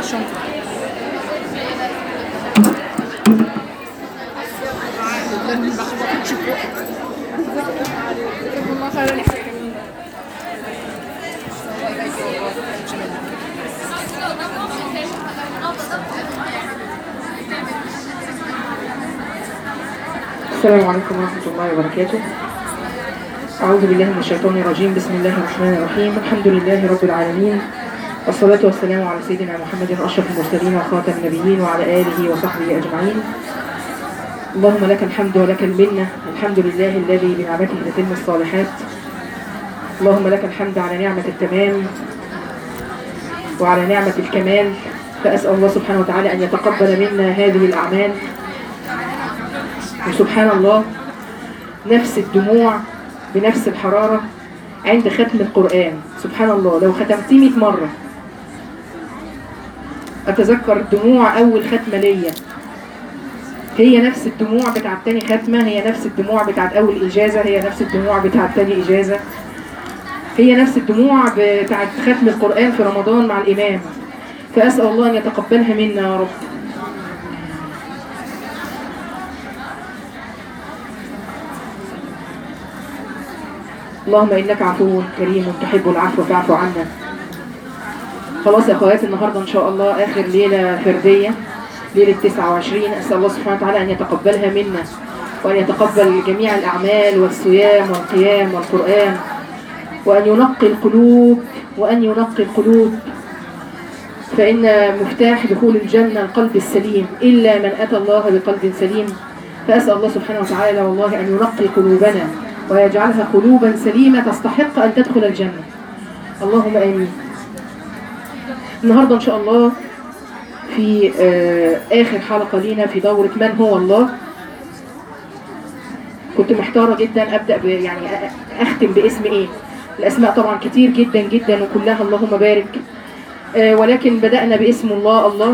الشنطة ما خبطتش فوق والله خير الحكمين السلام عليكم ورحمة الله وبركاته أعوذ بالله من الشيطان الرجيم بسم الله الرحمن الرحيم الحمد لله رب العالمين والصلاة والسلام على سيدنا محمد أشرف المرسلين وخاتم النبيين وعلى آله وصحبه أجمعين اللهم لك الحمد ولك المنة الحمد لله الذي بنعمته تتم الصالحات اللهم لك الحمد على نعمة التمام وعلى نعمة الكمال فأسأل الله سبحانه وتعالى أن يتقبل منا هذه الأعمال وسبحان الله نفس الدموع بنفس الحرارة عند ختم القرآن سبحان الله لو ختمتيه 100 مرة أتذكر دموع أول ختمة ليا هي نفس الدموع بتاعت تاني ختمة هي نفس الدموع بتاعت أول إجازة هي نفس الدموع بتاعت تاني إجازة هي نفس الدموع بتاعت ختم القرآن في رمضان مع الإمام فأسأل الله أن يتقبلها منا يا رب اللهم إنك عفو كريم تحب العفو فاعف عنا خلاص يا أخواتي النهاردة إن شاء الله آخر ليلة فردية ليلة 29 أسأل الله سبحانه وتعالى أن يتقبلها منا وأن يتقبل جميع الأعمال والصيام والقيام والقرآن وأن ينقي القلوب وأن ينقي القلوب فإن مفتاح دخول الجنة القلب السليم إلا من أتى الله بقلب سليم فأسأل الله سبحانه وتعالى والله أن ينقي قلوبنا ويجعلها قلوبا سليمة تستحق أن تدخل الجنة اللهم آمين النهاردة إن شاء الله في آه، آخر حلقة لينا في دورة من هو الله كنت محتارة جدا أبدأ ب يعني أ- أختم باسم إيه الأسماء طبعا كتير جدا جدا وكلها اللهم بارك آه، ولكن بدأنا باسم الله الله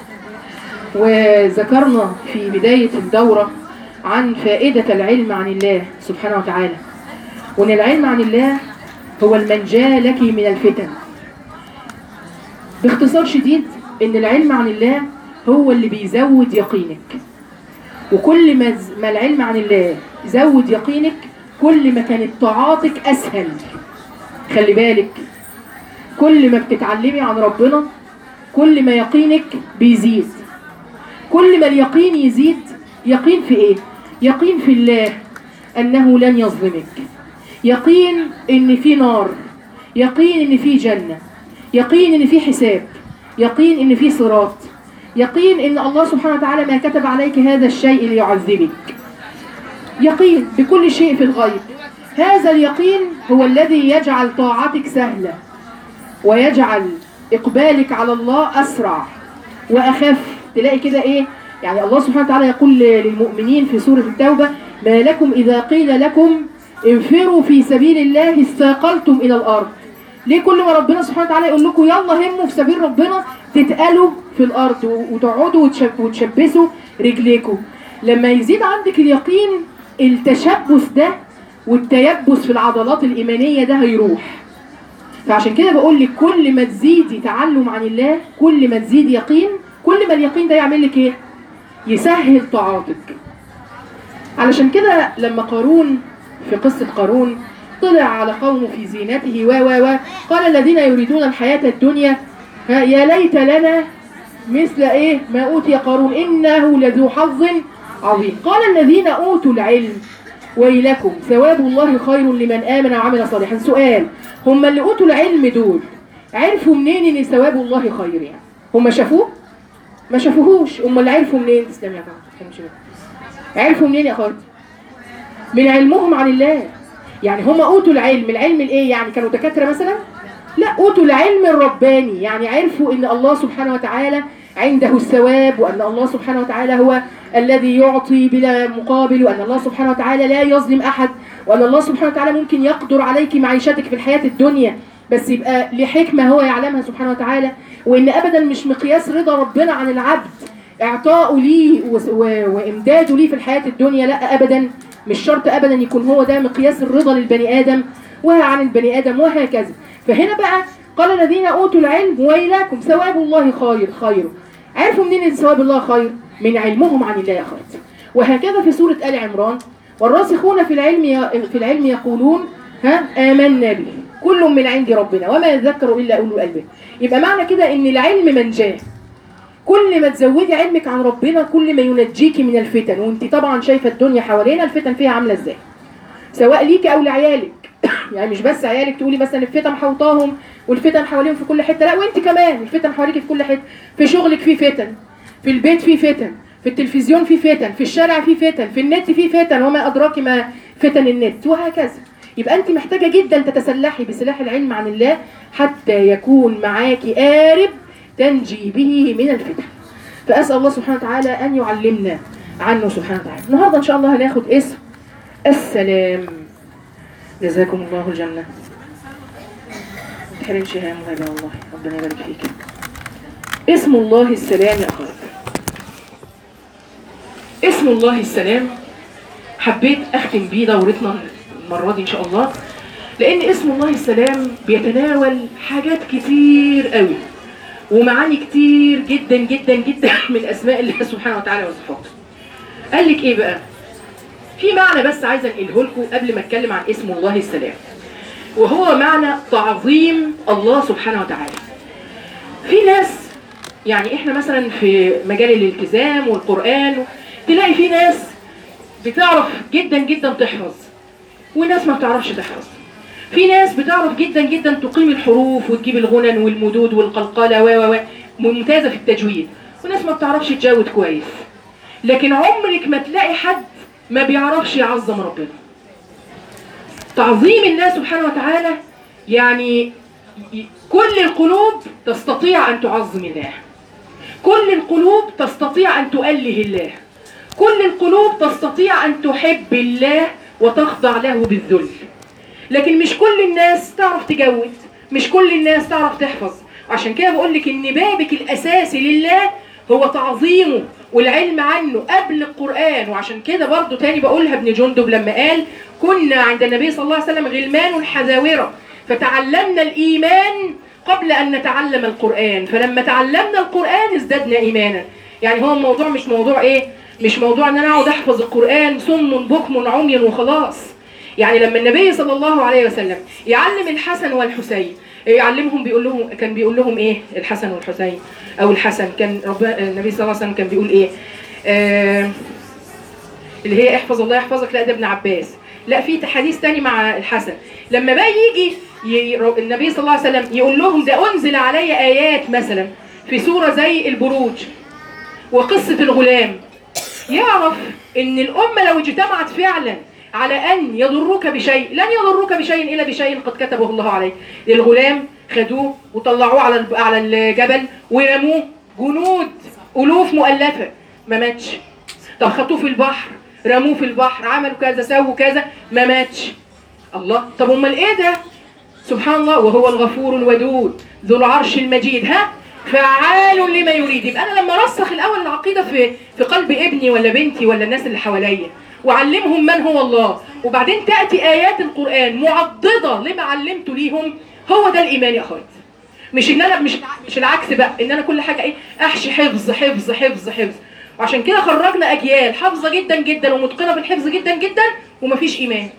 وذكرنا في بداية الدورة عن فائدة العلم عن الله سبحانه وتعالى وأن العلم عن الله هو المنجاة لك من الفتن باختصار شديد ان العلم عن الله هو اللي بيزود يقينك وكل ما ز- ما العلم عن الله زود يقينك كل ما كانت طاعاتك اسهل خلي بالك كل ما بتتعلمي عن ربنا كل ما يقينك بيزيد كل ما اليقين يزيد يقين في ايه يقين في الله انه لن يظلمك يقين ان في نار يقين ان في جنة يقين ان في حساب يقين ان في صراط يقين ان الله سبحانه وتعالى ما كتب عليك هذا الشيء ليعذبك يقين بكل شيء في الغيب هذا اليقين هو الذي يجعل طاعتك سهلة ويجعل إقبالك على الله أسرع وأخف تلاقي كده إيه يعني الله سبحانه وتعالى يقول للمؤمنين في سورة التوبة ما لكم إذا قيل لكم انفروا في سبيل الله استاقلتم إلى الأرض ليه كل ما ربنا سبحانه وتعالى يقول لكم يلا هموا في سبيل ربنا تتقلوا في الأرض وتقعدوا وتشب- وتشبسوا رجليكم لما يزيد عندك اليقين التشبث ده والتيبس في العضلات الإيمانية ده هيروح فعشان كده بقول لك كل ما تزيدي تعلم عن الله كل ما تزيد يقين كل ما اليقين ده يعمل لك ايه يسهل طاعاتك علشان كده لما قارون في قصة قارون طلع على قومه في زينته و و و قال الذين يريدون الحياة الدنيا ها يا ليت لنا مثل ايه ما اوتي قارون انه لذو حظ عظيم قال الذين اوتوا العلم ويلكم ثواب الله خير لمن امن وعمل صالحا سؤال هم اللي اوتوا العلم دول عرفوا منين ان ثواب الله خير يعني هم شافوه ما شافوهوش هم اللي عرفوا منين تسلم يا فندم عرفوا منين يا اخواتي من علمهم عن الله يعني هم اوتوا العلم العلم الايه يعني كانوا دكاتره مثلا لا اوتوا العلم الرباني يعني عرفوا ان الله سبحانه وتعالى عنده الثواب وان الله سبحانه وتعالى هو الذي يعطي بلا مقابل وان الله سبحانه وتعالى لا يظلم احد وان الله سبحانه وتعالى ممكن يقدر عليك معيشتك في الحياه الدنيا بس يبقى لحكمه هو يعلمها سبحانه وتعالى وان ابدا مش مقياس رضا ربنا عن العبد اعطاؤه ليه و- و- وامداده ليه في الحياه الدنيا لا ابدا مش شرط ابدا يكون هو ده مقياس الرضا للبني ادم وعن البني ادم وهكذا فهنا بقى قال الذين اوتوا العلم ويلاكم ثواب الله خير خير عرفوا منين ان ثواب الله خير من علمهم عن الله يا اخوات وهكذا في سوره ال عمران والراسخون في العلم ي- في العلم يقولون ها آمنا به كل من عند ربنا وما يذكر الا اولو الالباب يبقى معنى كده ان العلم منجاه كل ما تزودي علمك عن ربنا كل ما ينجيكي من الفتن وانت طبعا شايفه الدنيا حوالينا الفتن فيها عامله ازاي سواء ليكي او لعيالك يعني مش بس عيالك تقولي مثلا الفتن محوطاهم والفتن حواليهم في كل حته لا وانت كمان الفتن حواليكي في كل حته في شغلك في فتن في البيت في فتن في التلفزيون في فتن في الشارع في فتن في النت في فتن وما ادراك ما فتن النت وهكذا يبقى انت محتاجه جدا تتسلحي بسلاح العلم عن الله حتى يكون معاكي قارب تنجي به من الفتن فاسال الله سبحانه وتعالى ان يعلمنا عنه سبحانه وتعالى النهارده ان شاء الله هناخد اسم السلام جزاكم الله الجنه ما تحرمش يا مهابه والله ربنا يبارك فيك اسم الله السلام يا اخوات اسم الله السلام حبيت اختم بيه دورتنا المره دي ان شاء الله لان اسم الله السلام بيتناول حاجات كتير قوي ومعاني كتير جدا جدا جدا من اسماء الله سبحانه وتعالى وصفاته قال لك ايه بقى في معنى بس عايزه انقله لكم قبل ما اتكلم عن اسم الله السلام وهو معنى تعظيم الله سبحانه وتعالى في ناس يعني احنا مثلا في مجال الالتزام والقرآن تلاقي في ناس بتعرف جدا جدا تحفظ وناس ما بتعرفش تحفظ في ناس بتعرف جدا جدا تقيم الحروف وتجيب الغنن والمدود والقلقلة و و و ممتازة في التجويد وناس ما بتعرفش تجود كويس لكن عمرك ما تلاقي حد ما بيعرفش يعظم ربنا تعظيم الله سبحانه وتعالى يعني ي- كل القلوب تستطيع أن تعظم الله كل القلوب تستطيع أن تؤله الله كل القلوب تستطيع أن تحب الله وتخضع له بالذل لكن مش كل الناس تعرف تجود مش كل الناس تعرف تحفظ عشان كده بقول لك ان بابك الاساسي لله هو تعظيمه والعلم عنه قبل القرآن وعشان كده برضو تاني بقولها ابن جندب لما قال كنا عند النبي صلى الله عليه وسلم غلمان حذاورة فتعلمنا الإيمان قبل أن نتعلم القرآن فلما تعلمنا القرآن ازددنا إيمانا يعني هو الموضوع مش موضوع إيه مش موضوع ان انا اقعد احفظ القرآن صم بكم عمي وخلاص يعني لما النبي صلى الله عليه وسلم يعلم الحسن والحسين يعلمهم بيقول لهم كان بيقول لهم ايه الحسن والحسين او الحسن كان رب النبي صلى الله عليه وسلم كان بيقول ايه آه اللي هي احفظ الله يحفظك لا ده ابن عباس لا في حديث تاني مع الحسن لما بقى يجي ي- النبي صلى الله عليه وسلم يقول لهم ده انزل علي ايات مثلا في سوره زي البروج وقصه الغلام يعرف ان الامه لو اجتمعت فعلا على ان يضروك بشيء لن يضروك بشيء الا بشيء قد كتبه الله عليك الغلام خدوه وطلعوه على الب- على الجبل ورموه جنود الوف مؤلفه ما ماتش طب خدوه في البحر رموه في البحر عملوا كذا سووا كذا ما ماتش الله طب امال ايه ده سبحان الله وهو الغفور الودود ذو العرش المجيد ها فعال لما يريد يبقى انا لما ارسخ الاول العقيده في في قلب ابني ولا بنتي ولا الناس اللي حواليا وعلمهم من هو الله وبعدين تاتي ايات القران معضده لما علمته ليهم هو ده الايمان يا اخوات مش ان انا مش مش العكس بقى ان انا كل حاجه ايه احشي حفظ حفظ حفظ حفظ وعشان كده خرجنا اجيال حافظه جدا جدا ومتقنه بالحفظ جدا جدا ومفيش ايمان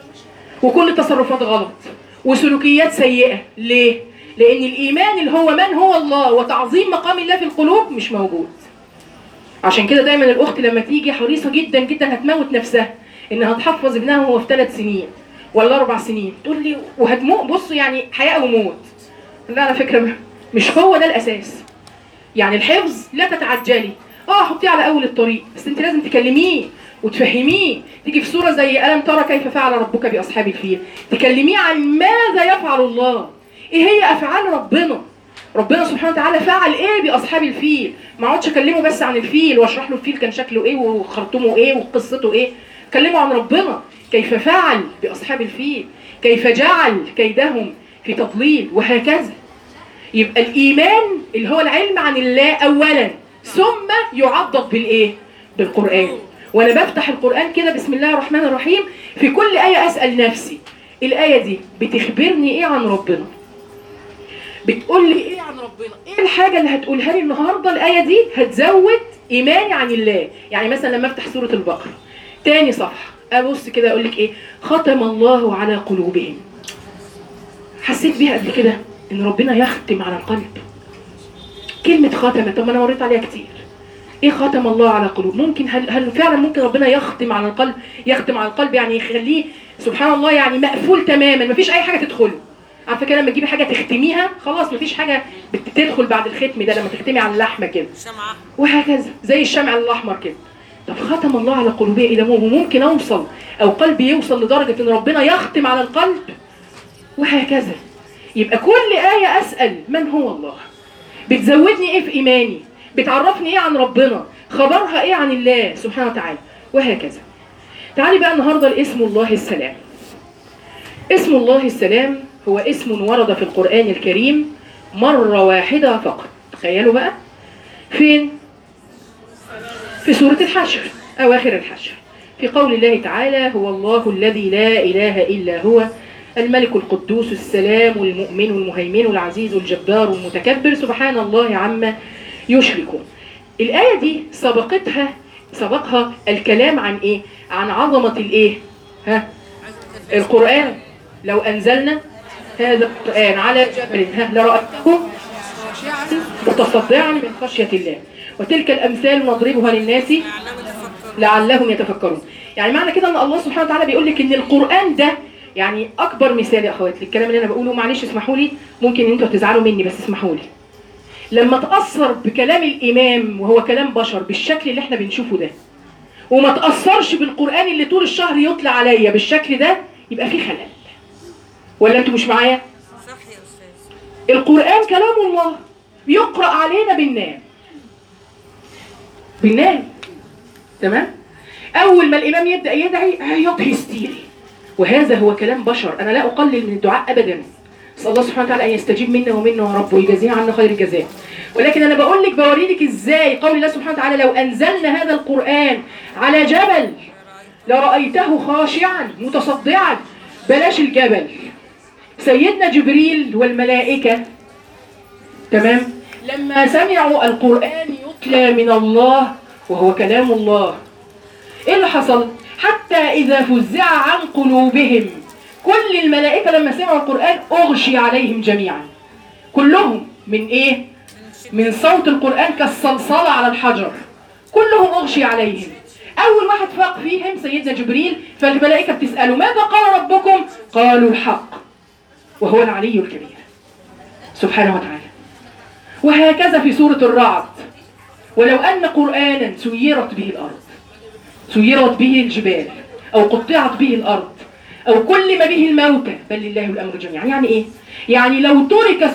وكل تصرفات غلط وسلوكيات سيئة ليه؟ لأن الإيمان اللي هو من هو الله وتعظيم مقام الله في القلوب مش موجود عشان كده دايما الأخت لما تيجي حريصة جدا جدا هتموت نفسها إنها تحفظ ابنها وهو في ثلاث سنين ولا أربع سنين تقول لي وهتموت بص يعني حياة وموت لا على فكرة مش هو ده الأساس يعني الحفظ لا تتعجلي اه حطيه على اول الطريق بس انت لازم تكلميه وتفهميه تيجي في سوره زي الم ترى كيف فعل ربك باصحاب الفيل تكلميه عن ماذا يفعل الله ايه هي افعال ربنا ربنا سبحانه وتعالى فعل ايه باصحاب الفيل ما اقعدش اكلمه بس عن الفيل واشرح له الفيل كان شكله ايه وخرطومه ايه وقصته ايه كلمه عن ربنا كيف فعل باصحاب الفيل كيف جعل كيدهم في تضليل وهكذا يبقى الإيمان اللي هو العلم عن الله أولا ثم يعضد بالإيه؟ بالقرآن وأنا بفتح القرآن كده بسم الله الرحمن الرحيم في كل آية أسأل نفسي الآية دي بتخبرني إيه عن ربنا؟ بتقول لي ايه عن ربنا ايه الحاجه اللي هتقولها لي النهارده الايه دي هتزود ايماني عن الله يعني مثلا لما افتح سوره البقره تاني صفحه ابص كده اقول لك ايه ختم الله على قلوبهم حسيت بيها قبل كده ان ربنا يختم على القلب كلمه ختم طب ما انا مريت عليها كتير ايه ختم الله على قلوب ممكن هل, هل فعلا ممكن ربنا يختم على القلب يختم على القلب يعني يخليه سبحان الله يعني مقفول تماما مفيش اي حاجه تدخله عارفه كده لما تجيبي حاجه تختميها خلاص مفيش حاجه بتدخل بعد الختم ده لما تختمي على اللحمه كده شمعة وهكذا زي الشمع الاحمر كده طب ختم الله على قلوبهم اذا هو ممكن اوصل او قلبي يوصل لدرجه ان ربنا يختم على القلب وهكذا يبقى كل ايه اسال من هو الله بتزودني ايه في ايماني بتعرفني ايه عن ربنا خبرها ايه عن الله سبحانه وتعالى وهكذا تعالي بقى النهارده لاسم الله السلام اسم الله السلام هو اسم ورد في القرآن الكريم مرة واحدة فقط تخيلوا بقى فين في سورة الحشر أواخر الحشر في قول الله تعالى هو الله الذي لا إله إلا هو الملك القدوس السلام المؤمن المهيمن العزيز الجبار المتكبر سبحان الله عما يشركون الآية دي سبقتها سبقها الكلام عن إيه؟ عن عظمة الإيه؟ ها؟ القرآن لو أنزلنا هذا القرآن على جبل ها لرأته متصدعا من خشية الله وتلك الأمثال نضربها للناس يعلم تفكر لعلهم يتفكرون يعني معنى كده ان الله سبحانه وتعالى بيقول لك ان القران ده يعني اكبر مثال يا اخواتي الكلام اللي انا بقوله معلش اسمحوا لي ممكن ان انتوا تزعلوا مني بس اسمحوا لي لما تاثر بكلام الامام وهو كلام بشر بالشكل اللي احنا بنشوفه ده وما تاثرش بالقران اللي طول الشهر يطلع عليا بالشكل ده يبقى في خلل ولا انتوا مش معايا صح يا أستاذ القرآن كلام الله يقرأ علينا بالنام بالنام تمام أول ما الإمام يبدأ يدعي عياط هستيري وهذا هو كلام بشر أنا لا أقلل من الدعاء أبدا نسأل الله سبحانه وتعالى أن يستجيب منا ومنا يا رب ويجازينا عنا خير الجزاء ولكن أنا بقول لك بوري لك إزاي قول الله سبحانه وتعالى لو أنزلنا هذا القرآن على جبل لرأيته خاشعا متصدعا بلاش الجبل سيدنا جبريل والملائكة تمام لما سمعوا القرآن يتلى من الله وهو كلام الله ايه اللي حصل حتى اذا فزع عن قلوبهم كل الملائكة لما سمعوا القرآن اغشي عليهم جميعا كلهم من ايه من صوت القرآن كالصلصلة على الحجر كلهم اغشي عليهم اول واحد فاق فيهم سيدنا جبريل فالملائكة بتسأله ماذا قال ربكم قالوا الحق وهو العلي الكبير سبحانه وتعالى وهكذا في سورة الرعد ولو أن قرآنا سيرت به الأرض سيرت به الجبال أو قطعت به الأرض أو كلم به الموتى بل لله الأمر جميعا يعني إيه؟ يعني لو ترك